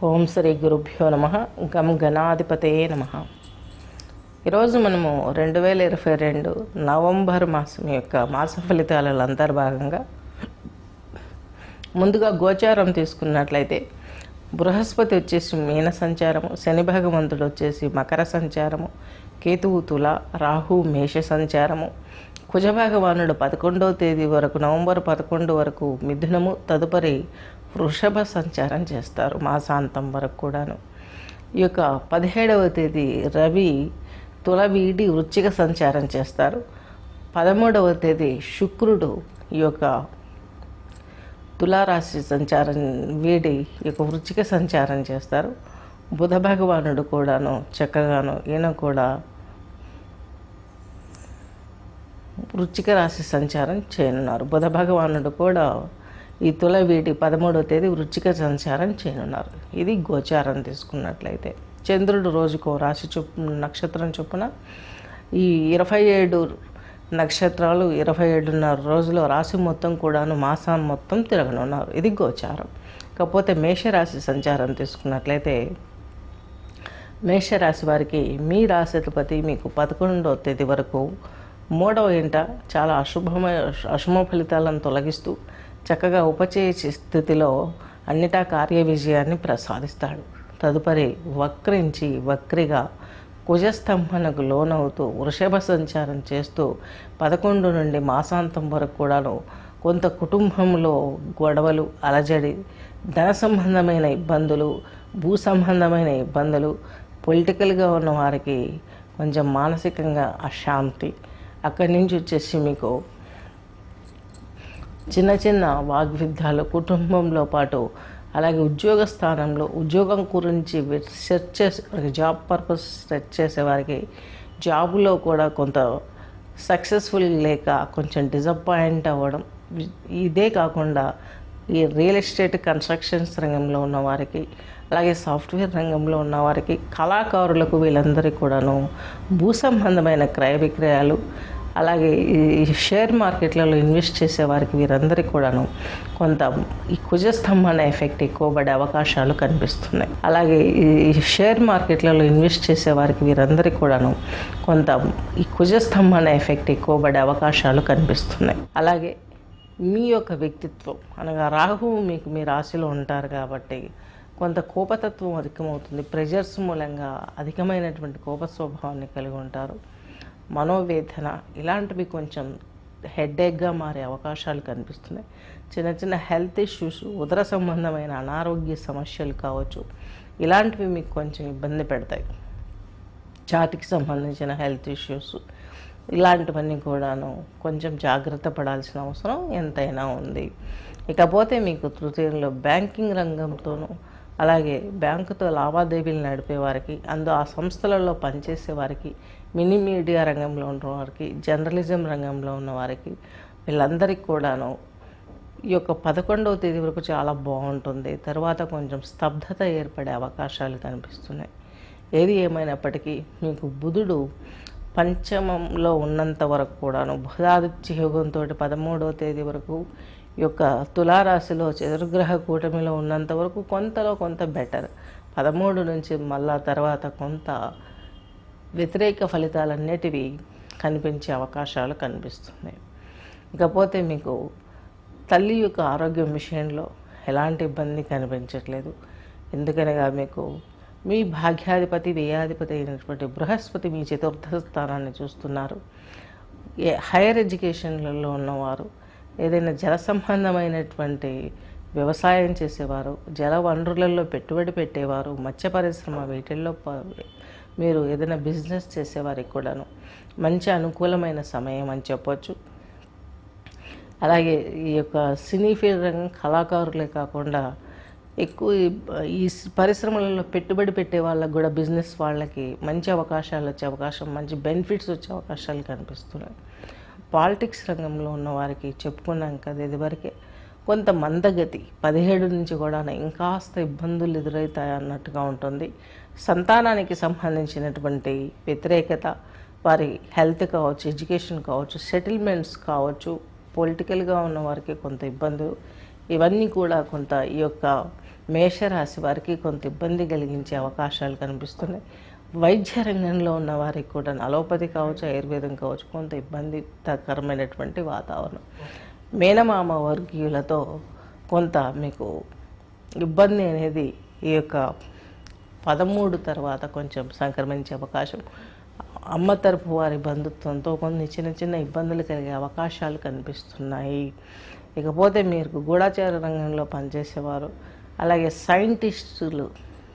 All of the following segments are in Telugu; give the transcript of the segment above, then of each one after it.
ఓం శ్రీ గురుభ్యో నమ గం గణాధిపతయే నమ ఈరోజు మనము రెండు వేల ఇరవై రెండు నవంబర్ మాసం యొక్క మాస ఫలితాలలో అంతర్భాగంగా ముందుగా గోచారం తీసుకున్నట్లయితే బృహస్పతి వచ్చేసి మీన సంచారము శని భగవంతుడు వచ్చేసి మకర సంచారము కేతువు తుల రాహు మేష సంచారము కుజ భగవానుడు పదకొండవ తేదీ వరకు నవంబర్ పదకొండు వరకు మిథునము తదుపరి వృషభ సంచారం చేస్తారు మాసాంతం వరకు కూడాను ఈ యొక్క పదిహేడవ తేదీ రవి తుల వీడి వృచ్చిక సంచారం చేస్తారు పదమూడవ తేదీ శుక్రుడు ఈ యొక్క తులారాశి సంచారం వీడి ఈ యొక్క వృచ్చిక సంచారం చేస్తారు బుధ భగవానుడు కూడాను చక్కగాను ఈయన కూడా వృచ్చిక రాశి సంచారం చేయనున్నారు బుధ భగవానుడు కూడా ఈ తుల వీటి పదమూడవ తేదీ వృచ్చిక సంచారం చేయనున్నారు ఇది గోచారం తీసుకున్నట్లయితే చంద్రుడు రోజుకో రాశి చొప్పు నక్షత్రం చొప్పున ఈ ఇరవై ఏడు నక్షత్రాలు ఇరవై ఏడున్నర రోజుల రాశి మొత్తం కూడాను మాసాన్ని మొత్తం తిరగనున్నారు ఇది గోచారం కాకపోతే మేషరాశి సంచారం తీసుకున్నట్లయితే మేషరాశి వారికి మీ రాశిపతి మీకు పదకొండవ తేదీ వరకు మూడవ ఇంట చాలా అశుభమైన అశుభ ఫలితాలను తొలగిస్తూ చక్కగా ఉపచయ స్థితిలో అన్నిటా కార్య విజయాన్ని ప్రసాదిస్తాడు తదుపరి వక్రించి వక్రిగా కుజస్తంభనకు లోనవుతూ వృషభ సంచారం చేస్తూ పదకొండు నుండి మాసాంతం వరకు కూడాను కొంత కుటుంబంలో గొడవలు అలజడి ధన సంబంధమైన ఇబ్బందులు భూ సంబంధమైన ఇబ్బందులు పొలిటికల్గా ఉన్న వారికి కొంచెం మానసికంగా అశాంతి అక్కడి నుంచి వచ్చేసి మీకు చిన్న చిన్న వాగ్విద్యాలు కుటుంబంలో పాటు అలాగే ఉద్యోగ స్థానంలో ఉద్యోగం గురించి సెర్చ్ చేసే జాబ్ పర్పస్ సెర్చ్ చేసే వారికి జాబులో కూడా కొంత సక్సెస్ఫుల్ లేక కొంచెం డిసప్పాయింట్ అవ్వడం ఇదే కాకుండా ఈ రియల్ ఎస్టేట్ కన్స్ట్రక్షన్స్ రంగంలో ఉన్న వారికి అలాగే సాఫ్ట్వేర్ రంగంలో ఉన్న వారికి కళాకారులకు వీళ్ళందరికీ కూడాను భూ సంబంధమైన క్రయ విక్రయాలు అలాగే ఈ షేర్ మార్కెట్లలో ఇన్వెస్ట్ చేసే వారికి వీరందరికీ కూడాను కొంత ఈ కుజస్తంభన ఎఫెక్ట్ ఎక్కువ పడే అవకాశాలు కనిపిస్తున్నాయి అలాగే ఈ షేర్ మార్కెట్లలో ఇన్వెస్ట్ చేసే వారికి వీరందరికీ కూడాను కొంత ఈ కుజస్తంభన ఎఫెక్ట్ ఎక్కువ పడే అవకాశాలు కనిపిస్తున్నాయి అలాగే మీ యొక్క వ్యక్తిత్వం అనగా రాహువు మీకు మీ రాశిలో ఉంటారు కాబట్టి కొంత కోపతత్వం అధికమవుతుంది ప్రెజర్స్ మూలంగా అధికమైనటువంటి కోప స్వభావాన్ని కలిగి ఉంటారు మనోవేదన ఇలాంటివి కొంచెం హెడేక్గా మారే అవకాశాలు కనిపిస్తున్నాయి చిన్న చిన్న హెల్త్ ఇష్యూస్ ఉదర సంబంధమైన అనారోగ్య సమస్యలు కావచ్చు ఇలాంటివి మీకు కొంచెం ఇబ్బంది పెడతాయి ఛాతికి సంబంధించిన హెల్త్ ఇష్యూస్ ఇలాంటివన్నీ కూడాను కొంచెం జాగ్రత్త పడాల్సిన అవసరం ఎంతైనా ఉంది ఇకపోతే మీకు తృతీయంలో బ్యాంకింగ్ రంగంతోనూ అలాగే బ్యాంకుతో లావాదేవీలు నడిపే వారికి అందు ఆ సంస్థలలో పనిచేసే వారికి మినీ మీడియా రంగంలో ఉన్న వారికి జర్నలిజం రంగంలో ఉన్న వారికి వీళ్ళందరికీ కూడాను ఈ యొక్క పదకొండవ తేదీ వరకు చాలా బాగుంటుంది తర్వాత కొంచెం స్తబ్దత ఏర్పడే అవకాశాలు కనిపిస్తున్నాయి ఏది ఏమైనప్పటికీ మీకు బుధుడు పంచమంలో ఉన్నంత వరకు కూడాను బుధాదిత్య యోగంతో పదమూడవ తేదీ వరకు ఈ యొక్క తులారాశిలో చతుర్గ్రహ కూటమిలో ఉన్నంత వరకు కొంతలో కొంత బెటర్ పదమూడు నుంచి మళ్ళా తర్వాత కొంత వ్యతిరేక ఫలితాలన్నిటివి కనిపించే అవకాశాలు కనిపిస్తున్నాయి ఇకపోతే మీకు తల్లి యొక్క ఆరోగ్యం విషయంలో ఎలాంటి ఇబ్బంది కనిపించట్లేదు ఎందుకనగా మీకు మీ భాగ్యాధిపతి వ్యయాధిపతి అయినటువంటి బృహస్పతి మీ చతుర్థ స్థానాన్ని చూస్తున్నారు ఏ హైయర్ ఎడ్యుకేషన్లలో ఉన్నవారు ఏదైనా జల సంబంధమైనటువంటి వ్యవసాయం చేసేవారు జల వనరులలో పెట్టుబడి పెట్టేవారు మత్స్య పరిశ్రమ వీటిల్లో ప- మీరు ఏదైనా బిజినెస్ చేసేవారికి కూడాను మంచి అనుకూలమైన సమయం అని చెప్పొచ్చు అలాగే ఈ యొక్క సినీ ఫీల్డ్ రంగం కళాకారులే కాకుండా ఎక్కువ ఈ- ఈ పరిశ్రమలలో పెట్టుబడి పెట్టే వాళ్ళకి కూడా బిజినెస్ వాళ్ళకి మంచి అవకాశాలు వచ్చే అవకాశం మంచి బెనిఫిట్స్ వచ్చే అవకాశాలు కనిపిస్తున్నాయి పాలిటిక్స్ రంగంలో ఉన్న వారికి చెప్పుకున్నాం కదా ఇదివరకే కొంత మందగతి పదిహేడు నుంచి కూడా ఇంకాస్త ఇబ్బందులు ఎదురవుతాయి అన్నట్టుగా ఉంటుంది సంతానానికి సంబంధించినటువంటి వ్యతిరేకత వారి హెల్త్ కావచ్చు ఎడ్యుకేషన్ కావచ్చు సెటిల్మెంట్స్ కావచ్చు పొలిటికల్గా ఉన్న వారికి కొంత ఇబ్బందులు ఇవన్నీ కూడా కొంత ఈ యొక్క మేషరాశి వారికి కొంత ఇబ్బంది కలిగించే అవకాశాలు కనిపిస్తున్నాయి వైద్య రంగంలో ఉన్న వారికి కూడా అలోపతి కావచ్చు ఆయుర్వేదం కావచ్చు కొంత ఇబ్బందికరమైనటువంటి వాతావరణం మేనమామ వర్గీయులతో కొంత మీకు ఇబ్బంది అనేది ఈ యొక్క పదమూడు తర్వాత కొంచెం సంక్రమించే అవకాశం అమ్మ తరపు వారి బంధుత్వంతో కొన్ని చిన్న చిన్న ఇబ్బందులు కలిగే అవకాశాలు కనిపిస్తున్నాయి ఇకపోతే మీరు గూఢాచార రంగంలో పనిచేసేవారు అలాగే సైంటిస్టులు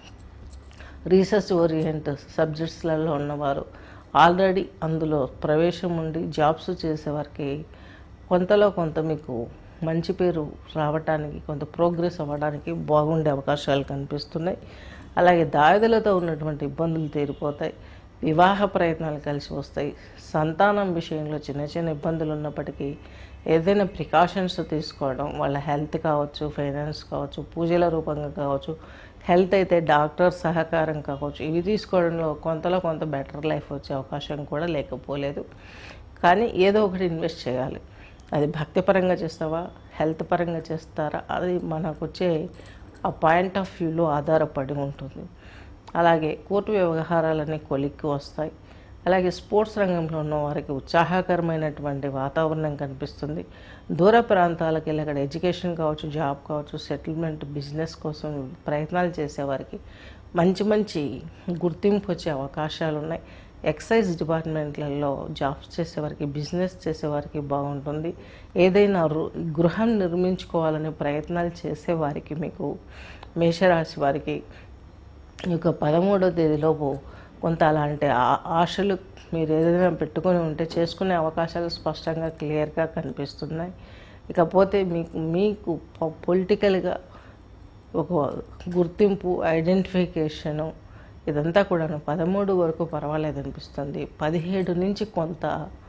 రీసెర్చ్ ఓరియంట్ సబ్జెక్ట్స్లలో ఉన్నవారు ఆల్రెడీ అందులో ప్రవేశం ఉండి జాబ్స్ చేసేవారికి కొంతలో కొంత మీకు మంచి పేరు రావడానికి కొంత ప్రోగ్రెస్ అవ్వడానికి బాగుండే అవకాశాలు కనిపిస్తున్నాయి అలాగే దాయుదులతో ఉన్నటువంటి ఇబ్బందులు తీరిపోతాయి వివాహ ప్రయత్నాలు కలిసి వస్తాయి సంతానం విషయంలో చిన్న చిన్న ఇబ్బందులు ఉన్నప్పటికీ ఏదైనా ప్రికాషన్స్ తీసుకోవడం వాళ్ళ హెల్త్ కావచ్చు ఫైనాన్స్ కావచ్చు పూజల రూపంగా కావచ్చు హెల్త్ అయితే డాక్టర్ సహకారం కావచ్చు ఇవి తీసుకోవడంలో కొంతలో కొంత బెటర్ లైఫ్ వచ్చే అవకాశం కూడా లేకపోలేదు కానీ ఏదో ఒకటి ఇన్వెస్ట్ చేయాలి అది భక్తిపరంగా చేస్తావా హెల్త్ పరంగా చేస్తారా అది మనకు వచ్చే ఆ పాయింట్ ఆఫ్ వ్యూలో ఆధారపడి ఉంటుంది అలాగే కోర్టు వ్యవహారాలన్నీ కొలిక్కి వస్తాయి అలాగే స్పోర్ట్స్ రంగంలో ఉన్న వారికి ఉత్సాహకరమైనటువంటి వాతావరణం కనిపిస్తుంది దూర ప్రాంతాలకు వెళ్ళి అక్కడ ఎడ్యుకేషన్ కావచ్చు జాబ్ కావచ్చు సెటిల్మెంట్ బిజినెస్ కోసం ప్రయత్నాలు చేసేవారికి మంచి మంచి గుర్తింపు వచ్చే అవకాశాలు ఉన్నాయి ఎక్సైజ్ డిపార్ట్మెంట్లలో జాబ్స్ చేసేవారికి బిజినెస్ చేసేవారికి బాగుంటుంది ఏదైనా రు- గృహం నిర్మించుకోవాలనే ప్రయత్నాలు చేసేవారికి మీకు మేషరాశి వారికి ఈ యొక్క పదమూడవ తేదీలోపు కొంత అలాంటి ఆ- ఆశలు మీరు ఏదైనా పెట్టుకొని ఉంటే చేసుకునే అవకాశాలు స్పష్టంగా క్లియర్గా కనిపిస్తున్నాయి ఇకపోతే మీకు మీకు పొలిటికల్గా ఒక గుర్తింపు ఐడెంటిఫికేషను ఇదంతా కూడాను పదమూడు వరకు పర్వాలేదు అనిపిస్తుంది పదిహేడు నుంచి కొంత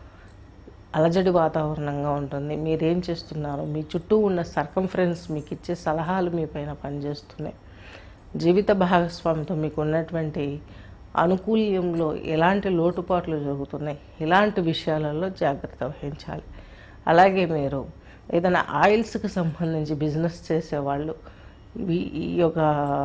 అలజడి వాతావరణంగా ఉంటుంది మీరేం చేస్తున్నారు మీ చుట్టూ ఉన్న సర్కంఫరెన్స్ మీకు ఇచ్చే సలహాలు మీ పైన పనిచేస్తున్నాయి జీవిత భాగస్వామితో మీకు ఉన్నటువంటి అనుకూల్యంలో ఎలాంటి లోటుపాట్లు జరుగుతున్నాయి ఇలాంటి విషయాలలో జాగ్రత్త వహించాలి అలాగే మీరు ఏదైనా ఆయిల్స్కి సంబంధించి బిజినెస్ చేసేవాళ్ళు ఈ- ఈ యొక్క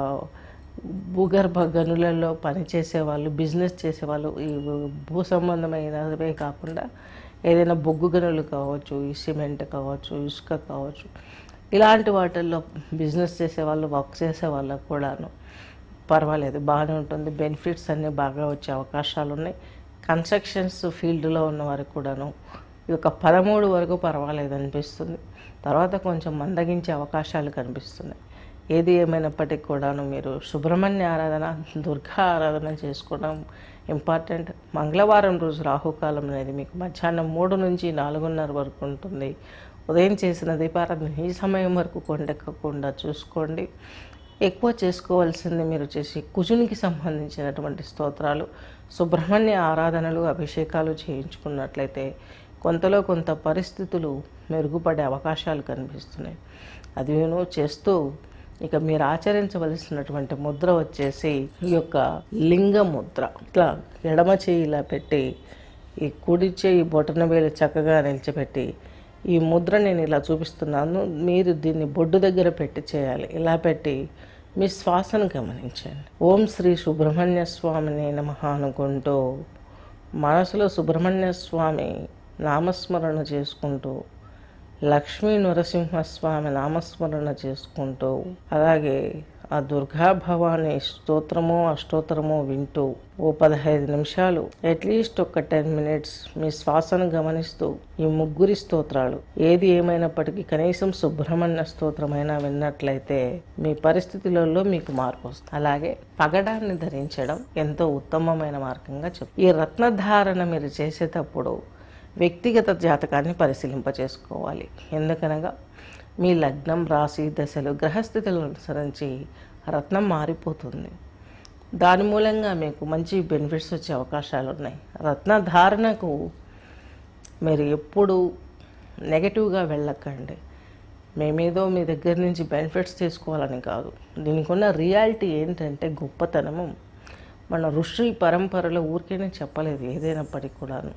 భూగర్భ గనులలో పనిచేసే వాళ్ళు బిజినెస్ చేసేవాళ్ళు ఈ భూ సంబంధమైనవే కాకుండా ఏదైనా బొగ్గు గనులు కావచ్చు ఈ సిమెంట్ కావచ్చు ఇసుక కావచ్చు ఇలాంటి వాటిల్లో బిజినెస్ చేసేవాళ్ళు వర్క్ చేసే వాళ్ళకు కూడాను పర్వాలేదు బాగానే ఉంటుంది బెనిఫిట్స్ అన్నీ బాగా వచ్చే అవకాశాలు ఉన్నాయి కన్స్ట్రక్షన్స్ ఫీల్డ్లో ఉన్న వారికి కూడాను ఈ యొక్క పదమూడు వరకు పర్వాలేదు అనిపిస్తుంది తర్వాత కొంచెం మందగించే అవకాశాలు కనిపిస్తున్నాయి ఏది ఏమైనప్పటికీ కూడాను మీరు సుబ్రహ్మణ్య ఆరాధన దుర్గా ఆరాధన చేసుకోవడం ఇంపార్టెంట్ మంగళవారం రోజు రాహుకాలం అనేది మీకు మధ్యాహ్నం మూడు నుంచి నాలుగున్నర వరకు ఉంటుంది ఉదయం చేసిన దీపారాధన ఈ సమయం వరకు కొండెక్కకుండా చూసుకోండి ఎక్కువ చేసుకోవాల్సింది మీరు చేసి కుజునికి సంబంధించినటువంటి స్తోత్రాలు సుబ్రహ్మణ్య ఆరాధనలు అభిషేకాలు చేయించుకున్నట్లయితే కొంతలో కొంత పరిస్థితులు మెరుగుపడే అవకాశాలు కనిపిస్తున్నాయి అది నేను చేస్తూ ఇక మీరు ఆచరించవలసినటువంటి ముద్ర వచ్చేసి ఈ యొక్క లింగ ముద్ర ఇట్లా ఎడమ చేయి ఇలా పెట్టి ఈ కుడి చేయి బొటన వేలు చక్కగా నిలిచిపెట్టి ఈ ముద్ర నేను ఇలా చూపిస్తున్నాను మీరు దీన్ని బొడ్డు దగ్గర పెట్టి చేయాలి ఇలా పెట్టి మీ శ్వాసను గమనించండి ఓం శ్రీ సుబ్రహ్మణ్య స్వామిని నమః అనుకుంటూ మనసులో సుబ్రహ్మణ్య స్వామి నామస్మరణ చేసుకుంటూ లక్ష్మీ నరసింహస్వామి నామస్మరణ చేసుకుంటూ అలాగే ఆ దుర్గా భవాని స్తోత్రము అష్టోత్తరము వింటూ ఓ పదహైదు నిమిషాలు అట్లీస్ట్ ఒక టెన్ మినిట్స్ మీ శ్వాసను గమనిస్తూ ఈ ముగ్గురి స్తోత్రాలు ఏది ఏమైనప్పటికీ కనీసం సుబ్రహ్మణ్య స్తోత్రమైనా విన్నట్లయితే మీ పరిస్థితులలో మీకు మార్పు వస్తుంది అలాగే పగడాన్ని ధరించడం ఎంతో ఉత్తమమైన మార్గంగా చెప్పు ఈ రత్నధారణ మీరు చేసేటప్పుడు వ్యక్తిగత జాతకాన్ని పరిశీలింప చేసుకోవాలి ఎందుకనగా మీ లగ్నం రాశి దశలు గ్రహస్థితులను అనుసరించి రత్నం మారిపోతుంది దాని మూలంగా మీకు మంచి బెనిఫిట్స్ వచ్చే అవకాశాలు ఉన్నాయి రత్న ధారణకు మీరు ఎప్పుడు నెగటివ్గా వెళ్ళకండి మేమేదో మీ దగ్గర నుంచి బెనిఫిట్స్ తీసుకోవాలని కాదు దీనికి ఉన్న రియాలిటీ ఏంటంటే గొప్పతనము మన ఋషి పరంపరలో ఊరికేనే చెప్పలేదు ఏదైనప్పటికీ కూడాను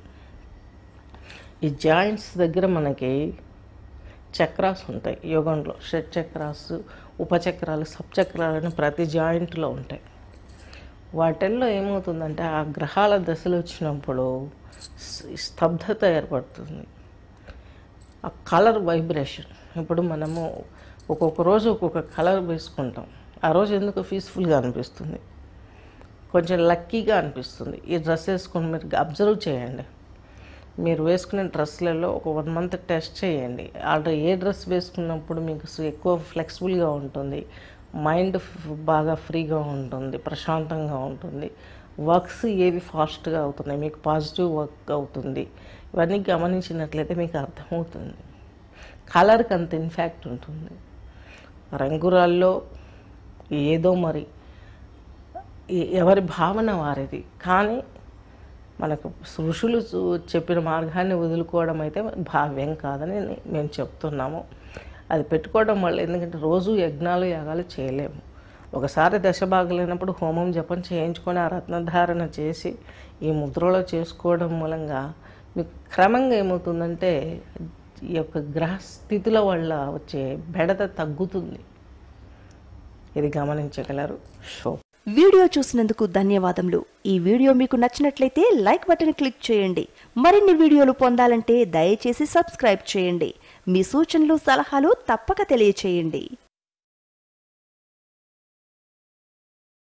ఈ జాయింట్స్ దగ్గర మనకి చక్రాస్ ఉంటాయి యోగంలో షట్ చక్రాస్ ఉపచక్రాలు సబ్చక్రాలను ప్రతి జాయింట్లో ఉంటాయి వాటిల్లో ఏమవుతుందంటే ఆ గ్రహాల దశలు వచ్చినప్పుడు స్- స్తబ్దత ఏర్పడుతుంది ఆ కలర్ వైబ్రేషన్ ఇప్పుడు మనము ఒక్కొక్క రోజు ఒక్కొక్క కలర్ వేసుకుంటాం ఆ రోజు ఎందుకు పీస్ఫుల్గా అనిపిస్తుంది కొంచెం లక్కీగా అనిపిస్తుంది ఈ డ్రెస్ వేసుకొని మీరు అబ్జర్వ్ చేయండి మీరు వేసుకునే డ్రెస్లలో ఒక వన్ మంత్ టెస్ట్ చేయండి ఆల్రెడీ ఏ డ్రెస్ వేసుకున్నప్పుడు మీకు సు- ఎక్కువ ఫ్లెక్సిబుల్గా ఉంటుంది మైండ్ ఫ్- బాగా ఫ్రీగా ఉంటుంది ప్రశాంతంగా ఉంటుంది వర్క్స్ ఏవి ఫాస్ట్గా అవుతున్నాయి మీకు పాజిటివ్ వర్క్ అవుతుంది ఇవన్నీ గమనించినట్లయితే మీకు అర్థమవుతుంది కలర్కి అంత ఇన్ఫ్యాక్ట్ ఉంటుంది రంగురాల్లో ఏదో మరి ఎ- ఎవరి భావన వారిది కానీ మనకు ఋషులు చూ- చెప్పిన మార్గాన్ని వదులుకోవడం అయితే భావ్యం కాదని నే- మేము చెప్తున్నాము అది పెట్టుకోవడం వల్ల ఎందుకంటే రోజు యజ్ఞాలు యాగాలు చేయలేము ఒకసారి దశ బాగలేనప్పుడు హోమం జపం చేయించుకొని ఆ రత్నధారణ చేసి ఈ ముద్రలో చేసుకోవడం మూలంగా మీకు క్రమంగా ఏమవుతుందంటే ఈ యొక్క గ్రహ స్థితుల వల్ల వచ్చే బెడద తగ్గుతుంది ఇది గమనించగలరు షో వీడియో చూసినందుకు ధన్యవాదములు ఈ వీడియో మీకు నచ్చినట్లయితే లైక్ బటన్ క్లిక్ చేయండి మరిన్ని వీడియోలు పొందాలంటే దయచేసి సబ్స్క్రైబ్ చేయండి మీ సూచనలు సలహాలు తప్పక తెలియచేయండి